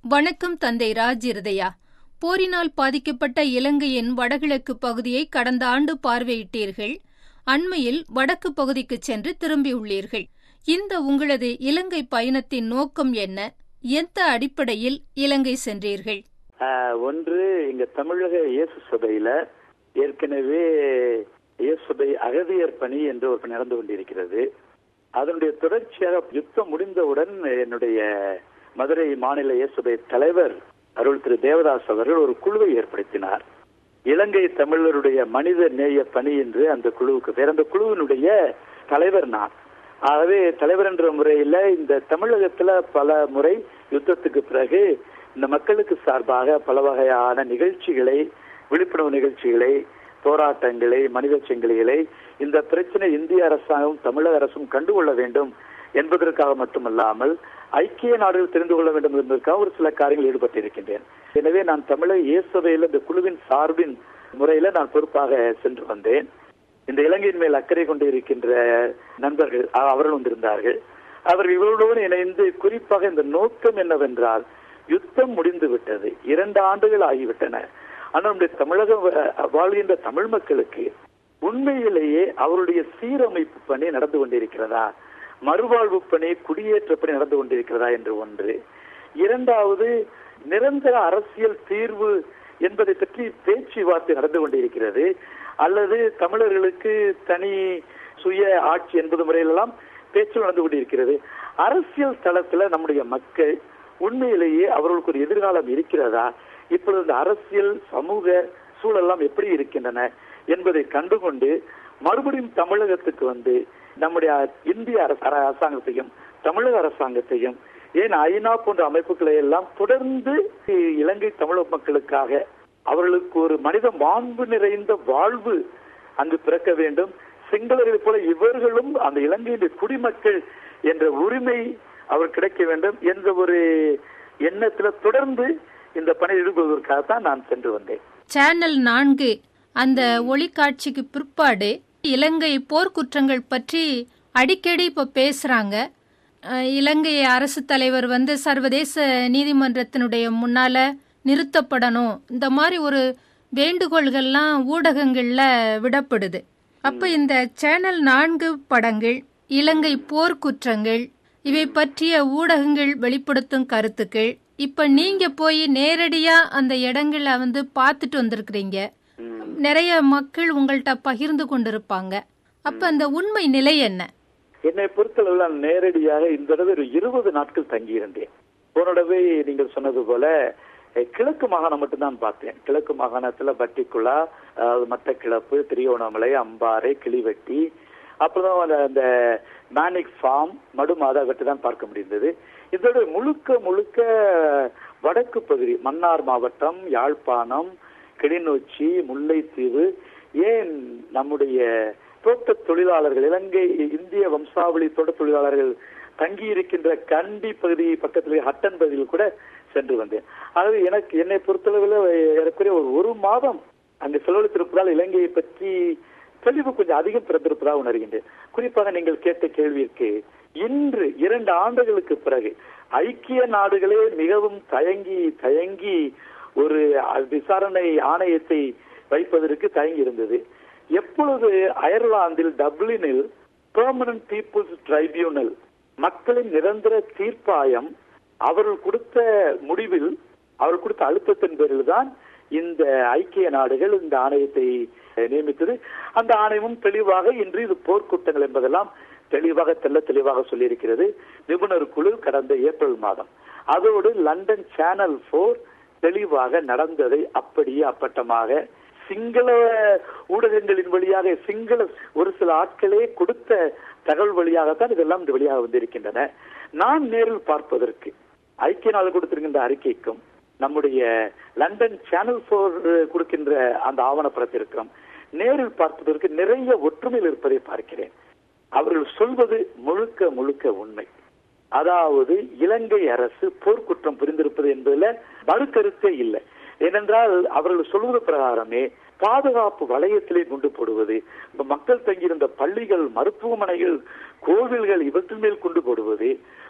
வணக்கம் தந்தை ராஜ் இருதயா போரினால் பாதிக்கப்பட்ட இலங்கையின் வடகிழக்கு பகுதியை கடந்த ஆண்டு பார்வையிட்டீர்கள் அண்மையில் வடக்கு பகுதிக்கு சென்று திரும்பியுள்ளீர்கள் இந்த உங்களது இலங்கை பயணத்தின் நோக்கம் என்ன எந்த அடிப்படையில் இலங்கை சென்றீர்கள் ஆஹ், ஒன்று இங்க தமிழக இயேசு சபையில ஏற்கனவே இயேசு சபை அகதியர் பணி என்று ஒரு பணி நடந்து கொண்டிருக்கிறது அதனுடைய தொடர்ச்சியாக யுத்தம் முடிந்தவுடன் என்னுடைய மதுரை மாநில இயேசு சபை தலைவர் அருள் திரு தேவதாஸ் அவர்கள் ஒரு குழுவை ஏற்படுத்தினார் இலங்கை தமிழருடைய மனித நேய பணி என்று அந்த குழுவுக்கு பேர் அந்த குழுவினுடைய தலைவர் நான் ஆகவே தலைவர் என்ற முறையில இந்த தமிழகத்துல பல முறை யுத்தத்துக்கு பிறகு இந்த மக்களுக்கு சார்பாக பல வகையான நிகழ்ச்சிகளை விழிப்புணர்வு நிகழ்ச்சிகளை போராட்டங்களை மனித செங்கலிகளை இந்த பிரச்சனை இந்திய அரசாங்கம் தமிழக அரசும் கண்டுகொள்ள வேண்டும் என்பதற்காக மட்டுமல்லாமல் ஐக்கிய நாடுகள் தெரிந்து கொள்ள வேண்டும் என்பதற்காக ஒரு சில காரியங்கள் ஈடுபட்டிருக்கின்றேன் எனவே நான் தமிழக இயேசபையில் இந்த குழுவின் சார்பின் முறையில நான் பொறுப்பாக சென்று வந்தேன் இந்த இலங்கையின் மேல் அக்கறை கொண்டு இருக்கின்ற நண்பர்கள் அ- அவர்கள் வந்திருந்தார்கள் அவர் இவர்களோடு இணைந்து குறிப்பாக இந்த நோக்கம் என்னவென்றால் யுத்தம் முடிந்து விட்டது இரண்டு ஆண்டுகள் ஆகிவிட்டன ஆனால் நம்முடைய தமிழக வாழ்கின்ற தமிழ் மக்களுக்கு உண்மையிலேயே அவருடைய சீரமைப்பு பணி நடந்து கொண்டிருக்கிறதா மறுவாழ்வு பணி குடியேற்ற பணி நடந்து கொண்டிருக்கிறதா என்று ஒன்று இரண்டாவது நிரந்தர அரசியல் தீர்வு என்பதை பற்றி பேச்சுவார்த்தை நடந்து கொண்டிருக்கிறது அல்லது தமிழர்களுக்கு தனி சுய ஆட்சி என்பது முறையிலெல்லாம் பேச்சு நடந்து கொண்டிருக்கிறது அரசியல் தளத்துல நம்முடைய மக்கள் உண்மையிலேயே அவர்களுக்கு ஒரு எதிர்காலம் இருக்கிறதா இப்பொழுது இந்த அரசியல் சமூக சூழல்லாம் எப்படி இருக்கின்றன என்பதை கண்டுகொண்டு மறுபடியும் தமிழகத்துக்கு வந்து நம்முடைய இந்திய அரச அரசாங்கத்தையும் தமிழக அரசாங்கத்தையும் ஏன் ஐநா போன்ற அமைப்புகளை எல்லாம் தொடர்ந்து இலங்கை தமிழக மக்களுக்காக அவர்களுக்கு ஒரு மனித மாண்பு நிறைந்த வாழ்வு அங்கு பிறக்க வேண்டும் சிங்களர்களைப் போல இவர்களும் அந்த இலங்கையின் குடிமக்கள் என்ற உரிமை அவர் கிடைக்க வேண்டும் என்ற ஒரு எண்ணத்துல தொடர்ந்து இந்த பணியில் ஈடுபடுவதற்காகத்தான் நான் சென்று வந்தேன் சேனல் நான்கு அந்த ஒளிக்காட்சிக்கு பிற்பாடு இலங்கை போர்க்குற்றங்கள் பற்றி அடிக்கடி இப்ப பேசுறாங்க அஹ், இலங்கை அரசு தலைவர் வந்து சர்வதேச நீதிமன்றத்தினுடைய முன்னால நிறுத்தப்படணும் இந்த மாதிரி ஒரு வேண்டுகோள்கள்லாம் ஊடகங்கள்ல விடப்படுது அப்ப இந்த சேனல் நான்கு படங்கள் இலங்கை போர்க்குற்றங்கள் இவை பற்றிய ஊடகங்கள் வெளிப்படுத்தும் கருத்துக்கள் இப்ப நீங்க போய் நேரடியா அந்த இடங்களை வந்து பார்த்துட்டு வந்திருக்கிறீங்க நிறைய மக்கள் உங்கள்கிட்ட பகிர்ந்து கொண்டிருப்பாங்க அப்ப அந்த உண்மை நிலை என்ன என்னை பொறுத்தளவில் நான் நேரடியாக இந்த தடவை ஒரு இருபது நாட்கள் தங்கியிருந்தேன் போன தடவை நீங்கள் சொன்னது போல அஹ், கிழக்கு மாகாணம் மட்டும்தான் பார்த்தேன் கிழக்கு மாகாணத்துல பட்டிக்குளா அஹ், மட்டக்கிளப்பு திரியோணமலை அம்பாறை கிளிவெட்டி அப்புறம் அந்த- அந்த மேனிக் ஃபார்ம் மடுமாதா வெட்டு தான் பார்க்க முடிந்தது இதோட முழுக்க முழுக்க வடக்கு பகுதி மன்னார் மாவட்டம் யாழ்ப்பாணம் கிளிநொச்சி முல்லைத்தீவு ஏன் நம்முடைய தோட்ட தொழிலாளர்கள் இலங்கை இந்திய வம்சாவளி தோட்ட தொழிலாளர்கள் தங்கி இருக்கின்ற கண்டி பகுதி பக்கத்தில் ஹட்டன் பகுதியில் கூட சென்று வந்தேன் ஆகவே எனக்கு என்னை பொறுத்தளவில் ஏறக்குறைய ஒரு ஒரு மாதம் அங்கு செலவழித்திருப்பதால் இலங்கையை பற்றி தெளிவு கொஞ்சம் அதிகம் பிறந்திருப்பதாக உணர்கின்றேன் குறிப்பாக நீங்கள் கேட்ட கேள்விக்கு இன்று இரண்டு ஆண்டுகளுக்கு பிறகு ஐக்கிய நாடுகளே மிகவும் தயங்கி தயங்கி ஒரு விசாரணை ஆணையத்தை வைப்பதற்கு தயங்கி இருந்தது எப்பொழுது அயர்லாந்தில் டப்ளினில் பெர்மனன்ட் பீப்புள்ஸ் ட்ரைபியூனல் மக்களின் நிரந்தர தீர்ப்பாயம் அவர்கள் கொடுத்த முடிவில் அவர்கள் கொடுத்த அழுத்தத்தின் பேரில் தான் இந்த ஐக்கிய நாடுகள் இந்த ஆணையத்தை நியமித்தது அந்த ஆணையமும் தெளிவாக இன்று இது போர்க்குற்றங்கள் என்பதெல்லாம் தெளிவாக தெல்ல தெளிவாக சொல்லியிருக்கிறது நிபுணர் குழு கடந்த ஏப்ரல் மாதம் அதோடு லண்டன் சேனல் போர் தெளிவாக நடந்ததை அப்படியே அப்பட்டமாக சிங்கள ஊடகங்களின் வழியாக சிங்கள ஒரு சில ஆட்களே கொடுத்த தகவல் வழியாகத்தான் இதெல்லாம் இந்த வழியாக வந்திருக்கின்றன நான் நேரில் பார்ப்பதற்கு ஐக்கிய நாடு கொடுத்திருக்கின்ற அறிக்கைக்கும் நம்முடைய லண்டன் சேனல் போர் கொடுக்கின்ற அந்த ஆவணப்படத்திற்கும் நேரில் பார்ப்பதற்கு நிறைய ஒற்றுமையில் இருப்பதை பார்க்கிறேன் அவர்கள் சொல்வது முழுக்க முழுக்க உண்மை அதாவது இலங்கை அரசு போர்க்குற்றம் புரிந்திருப்பது என்பதுல மறுக்கருத்தே இல்லை ஏனென்றால் அவர்கள் சொல்வது பிரகாரமே பாதுகாப்பு வளையத்திலே கொண்டு போடுவது இப்ப மக்கள் தங்கியிருந்த பள்ளிகள் மருத்துவமனைகள் கோவில்கள் இவற்றின் மேல் கொண்டு போடுவது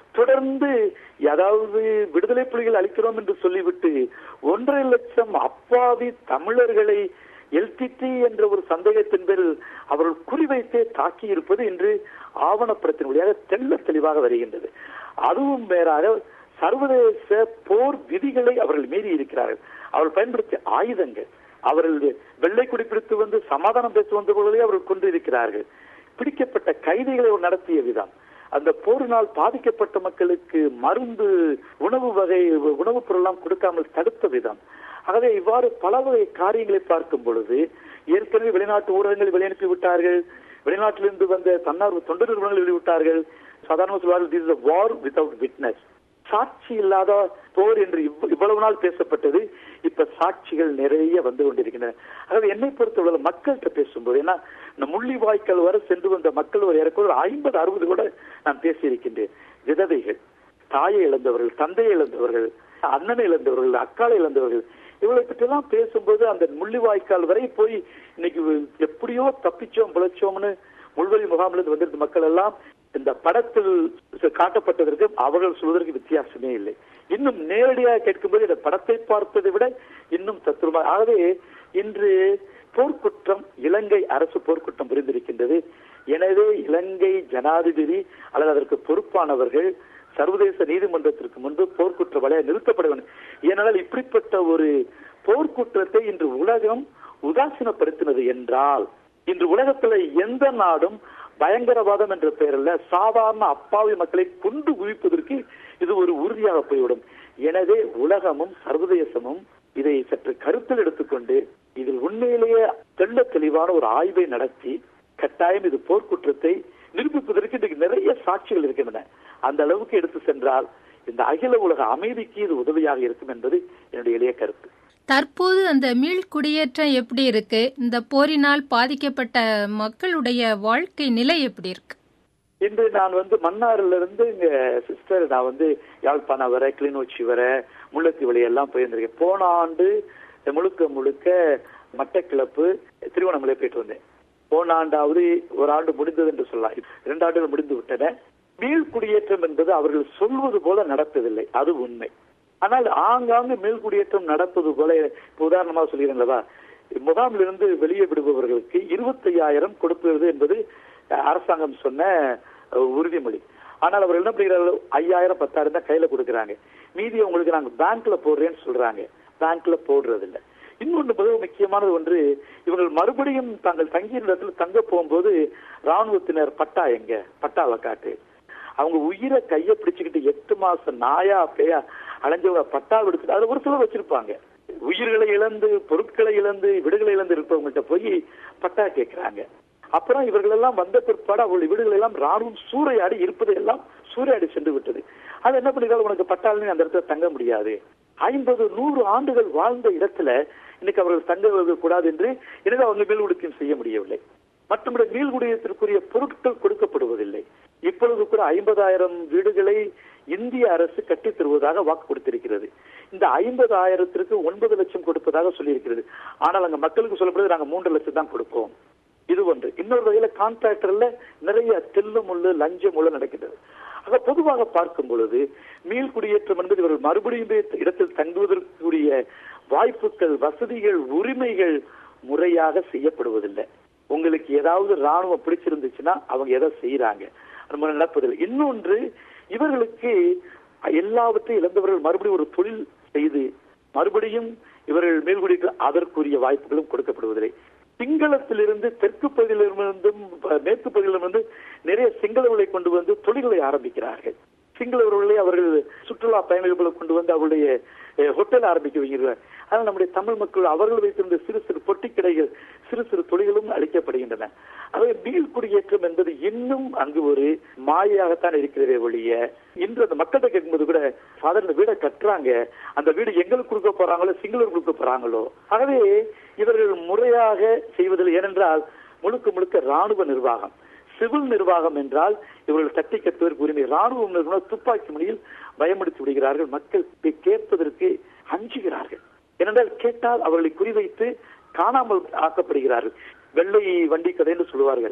தொடர்ந்து அதாவது விடுதலை புலிகள் அளிக்கிறோம் என்று சொல்லிவிட்டு ஒன்றரை லட்சம் அப்பாவி தமிழர்களை எல்டிடி என்ற ஒரு சந்தேகத்தின் பேரில் அவர்கள் குறிவைத்தே தாக்கி இருப்பது இன்று ஆவணப்படத்தின் வழியாக தெள்ள தெளிவாக வருகின்றது அதுவும் வேறாக சர்வதேச போர் விதிகளை அவர்கள் மீறி இருக்கிறார்கள் அவர்கள் பயன்படுத்திய ஆயுதங்கள் அவர்கள் வெள்ளை குடிப்பிடித்து வந்து சமாதானம் பேச வந்த பொழுதே அவர்கள் கொண்டிருக்கிறார்கள் பிடிக்கப்பட்ட கைதிகளை நடத்திய விதம் அந்த போரினால் பாதிக்கப்பட்ட மக்களுக்கு மருந்து உணவு வகை உணவுப் பொருள்லாம் கொடுக்காமல் தடுத்த விதம் ஆகவே இவ்வாறு பல வகை காரியங்களை பார்க்கும் பொழுது ஏற்கனவே வெளிநாட்டு ஊடகங்கள் வெளியனுப்பி விட்டார்கள் வெளிநாட்டிலிருந்து வந்த தன்னார்வ தொண்டு நிறுவனங்கள் வெளிவிட்டார்கள் சாதாரண சொல்வார்கள் this is war without witness சாட்சி இல்லாத போர் என்று இவ்வளவு நாள் பேசப்பட்டது இப்ப சாட்சிகள் நிறைய வந்து கொண்டிருக்கின்றன ஆகவே என்னை பொறுத்தவரை மக்கள்கிட்ட பேசும்போது ஏன்னா இந்த முள்ளிவாய்க்கால் வரை சென்று வந்த மக்கள் ஒரு ஏறக்குள்ள ஐம்பது அறுபது கூட நான் பேசியிருக்கின்றேன் விதவைகள் தாயை இழந்தவர்கள் தந்தையை இழந்தவர்கள் அண்ணனை இழந்தவர்கள் அக்காலை இழந்தவர்கள் இவளை பற்றி எல்லாம் பேசும்போது அந்த முள்ளிவாய்க்கால் வரை போய் இன்னைக்கு எப்படியோ தப்பிச்சோம் பிழைச்சோம்னு முள்வெளி முகாமிலிருந்து வந்திருந்த மக்கள் எல்லாம் இந்த படத்தில் காட்டப்பட்டதற்கு அவர்கள் சொல்வதற்கு வித்தியாசமே இல்லை இன்னும் நேரடியாக கேட்கும்போது இந்த படத்தை பார்த்ததை விட இன்னும் தத்துவமாக ஆகவே இன்று போர்க்குற்றம் இலங்கை அரசு போர்க்குற்றம் புரிந்திருக்கின்றது எனவே இலங்கை ஜனாதிபதி அல்லது அதற்கு பொறுப்பானவர்கள் சர்வதேச நீதிமன்றத்திற்கு முன்பு போர்க்குற்ற வலையை நிறுத்தப்பட வேண்டும் ஏனென்றால் இப்படிப்பட்ட ஒரு போர்க்குற்றத்தை இன்று உலகம் உதாசீனப்படுத்தினது என்றால் இன்று உலகத்துல எந்த நாடும் பயங்கரவாதம் என்ற பெயரில் சாதாரண அப்பாவி மக்களை கொண்டு குவிப்பதற்கு இது ஒரு உறுதியாக போய்விடும் எனவே உலகமும் சர்வதேசமும் இதை சற்று கருத்தில் எடுத்துக்கொண்டு இதில் உண்மையிலேயே தெள்ள தெளிவான ஒரு ஆய்வை நடத்தி கட்டாயம் இது போர்க்குற்றத்தை நிரூபிப்பதற்கு இன்றைக்கு நிறைய சாட்சிகள் இருக்கின்றன அந்த அளவுக்கு எடுத்து சென்றால் இந்த அகில உலக அமைதிக்கு இது உதவியாக இருக்கும் என்பது என்னுடைய எளிய கருத்து தற்போது அந்த மீள் குடியேற்றம் எப்படி இருக்கு இந்த போரினால் பாதிக்கப்பட்ட மக்களுடைய வாழ்க்கை நிலை எப்படி இருக்கு இன்று நான் வந்து மன்னார்ல இருந்து இங்க சிஸ்டர் நான் வந்து யாழ்ப்பாணம் வர கிளிநொச்சி வர முல்லைத்தீவளி எல்லாம் போயிருந்திருக்கேன் போன ஆண்டு முழுக்க முழுக்க மட்டக்கிளப்பு திருவண்ணாமலை போயிட்டு வந்தேன் போன ஆண்டாவது ஒரு ஆண்டு முடிந்தது என்று சொல்லலாம் இரண்டு ஆண்டுகள் முடிந்து விட்டன மீள் குடியேற்றம் என்பது அவர்கள் சொல்வது போல நடப்பதில்லை அது உண்மை ஆனால் ஆங்காங்கு மேல் குடியேற்றம் நடப்பது போல இப்ப உதாரணமாக சொல்கிறேன்லவா முகாமிலிருந்து வெளியே விடுபவர்களுக்கு இருபத்தையாயிரம் கொடுப்பது என்பது அரசாங்கம் சொன்ன உறுதிமொழி ஆனால் அவர் என்ன பண்ணுறாரு ஐயாயிரம் பத்தாயிரம் தான் கையில கொடுக்குறாங்க மீதி உங்களுக்கு நாங்க பேங்க்ல போடுறேன்னு சொல்றாங்க பேங்க்ல போடுறது இல்லை இன்னொன்று மிக முக்கியமானது ஒன்று இவர்கள் மறுபடியும் தாங்கள் தங்கிய இடத்துல தங்க போகும்போது ராணுவத்தினர் பட்டா எங்க பட்டாவை காட்டு அவங்க உயிரை கைய பிடிச்சுக்கிட்டு எட்டு மாசம் நாயா பேயா அலைஞ்சவங்க பட்டா எடுத்துட்டு அதுல ஒரு சிலர் வச்சிருப்பாங்க உயிர்களை இழந்து பொருட்களை இழந்து விடுகளை இழந்து இருப்பவங்கள்ட்ட போய் பட்டா கேட்கிறாங்க அப்புறம் இவர்கள் எல்லாம் வந்த பிற்பாடு அவருடைய வீடுகள் எல்லாம் ராணுவம் சூறையாடி இருப்பதை எல்லாம் சூறையாடி சென்று விட்டது அது என்ன பண்ணிருக்காங்க உனக்கு பட்டாளனே அந்த இடத்துல தங்க முடியாது ஐம்பது நூறு ஆண்டுகள் வாழ்ந்த இடத்துல இன்னைக்கு அவர்கள் தங்க கூடாது என்று எனவே அவங்க மேல்குடிக்கம் செய்ய முடியவில்லை மற்றபடி மீள்குடியத்திற்குரிய பொருட்கள் கொடுக்கப்படுவதில்லை இப்பொழுது கூட ஐம்பதாயிரம் வீடுகளை இந்திய அரசு கட்டித் தருவதாக வாக்கு கொடுத்திருக்கிறது இந்த ஐம்பது ஆயிரத்திற்கு ஒன்பது லட்சம் கொடுப்பதாக சொல்லியிருக்கிறது ஆனால் அங்க மக்களுக்கு சொல்லப்படுது நாங்க மூன்று லட்சம் தான் கொடுப்போம் இது ஒன்று இன்னொரு வகையில கான்ட்ராக்டர்ல நிறைய தில்லு முள்ளு லஞ்சம் உள்ள நடக்கின்றது ஆக பொதுவாக பார்க்கும் பொழுது மீள் குடியேற்றம் என்பது இவர்கள் மறுபடியும் இடத்தில் தங்குவதற்குரிய வாய்ப்புகள் வசதிகள் உரிமைகள் முறையாக செய்யப்படுவதில்லை உங்களுக்கு ஏதாவது ராணுவம் பிடிச்சிருந்துச்சுன்னா அவங்க எதை செய்யறாங்க நடப்பதில்லை இன்னொன்று இவர்களுக்கு எல்லாவற்றையும் இழந்தவர்கள் மறுபடியும் ஒரு தொழில் செய்து மறுபடியும் இவர்கள் மேல்குடிக்கு அதற்குரிய வாய்ப்புகளும் கொடுக்கப்படுவதில்லை சிங்களத்திலிருந்து தெற்கு பகுதியிலிருந்தும் மேற்கு பகுதியிலிருந்து நிறைய சிங்களவர்களை கொண்டு வந்து தொழில்களை ஆரம்பிக்கிறார்கள் சிங்களவர்களை அவர்கள் சுற்றுலா பயணிகளை கொண்டு வந்து அவருடைய ஹோட்டல் ஆரம்பிக்க வைக்கிறார் ஆனால் நம்முடைய தமிழ் மக்கள் அவர்கள் வைத்திருந்த சிறு சிறு பொட்டி கடைகள் சிறு சிறு தொழில்களும் அளிக்கப்படுகின்றன அவை மீள் குடியேற்றம் என்பது இன்னும் அங்கு ஒரு மாயாகத்தான் இருக்கிறதே ஒழிய இன்று அந்த மக்கள்கிட்ட கேட்கும்போது கூட சாதாரண வீடை கட்டுறாங்க அந்த வீடு எங்களுக்கு கொடுக்க போறாங்களோ சிங்களர் கொடுக்க போறாங்களோ ஆகவே இவர்கள் முறையாக செய்வதில் ஏனென்றால் முழுக்க முழுக்க ராணுவ நிர்வாகம் சிவில் நிர்வாகம் என்றால் இவர்கள் தட்டி கட்டுவதற்கு உரிமை ராணுவம் நிறுவனம் துப்பாக்கி முனையில் பயமுடுத்தி விடுகிறார்கள் மக்கள் கேட்பதற்கு அஞ்சுகிறார்கள் ஏனென்றால் கேட்டால் அவர்களை குறிவைத்து காணாமல் ஆக்கப்படுகிறார்கள் வெள்ளை வண்டி கதை என்று சொல்லுவார்கள்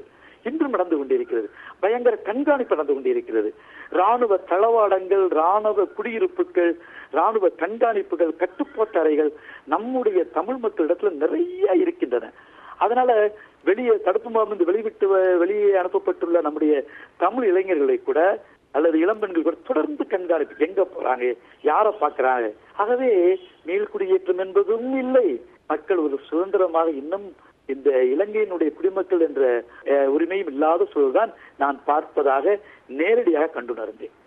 இன்றும் நடந்து கொண்டிருக்கிறது பயங்கர கண்காணிப்பு நடந்து கொண்டிருக்கிறது ராணுவ தளவாடங்கள் ராணுவ குடியிருப்புகள் ராணுவ கண்காணிப்புகள் கட்டுப்பாட்டு அறைகள் நம்முடைய தமிழ் மக்களிடத்துல நிறைய இருக்கின்றன அதனால வெளியே தடுப்பு மருந்து வெளிவிட்டு வெளியே அனுப்பப்பட்டுள்ள நம்முடைய தமிழ் இளைஞர்களை கூட அல்லது இளம்பெண்கள் கூட தொடர்ந்து கண்காணிப்பு எங்க போறாங்க யார பாக்குறாங்க ஆகவே மீள்குடியேற்றம் என்பதும் இல்லை மக்கள் ஒரு சுதந்திரமாக இன்னும் இந்த இலங்கையினுடைய குடிமக்கள் என்ற உரிமையும் இல்லாத சூழல்தான் நான் பார்ப்பதாக நேரடியாக கண்டுணர்ந்தேன்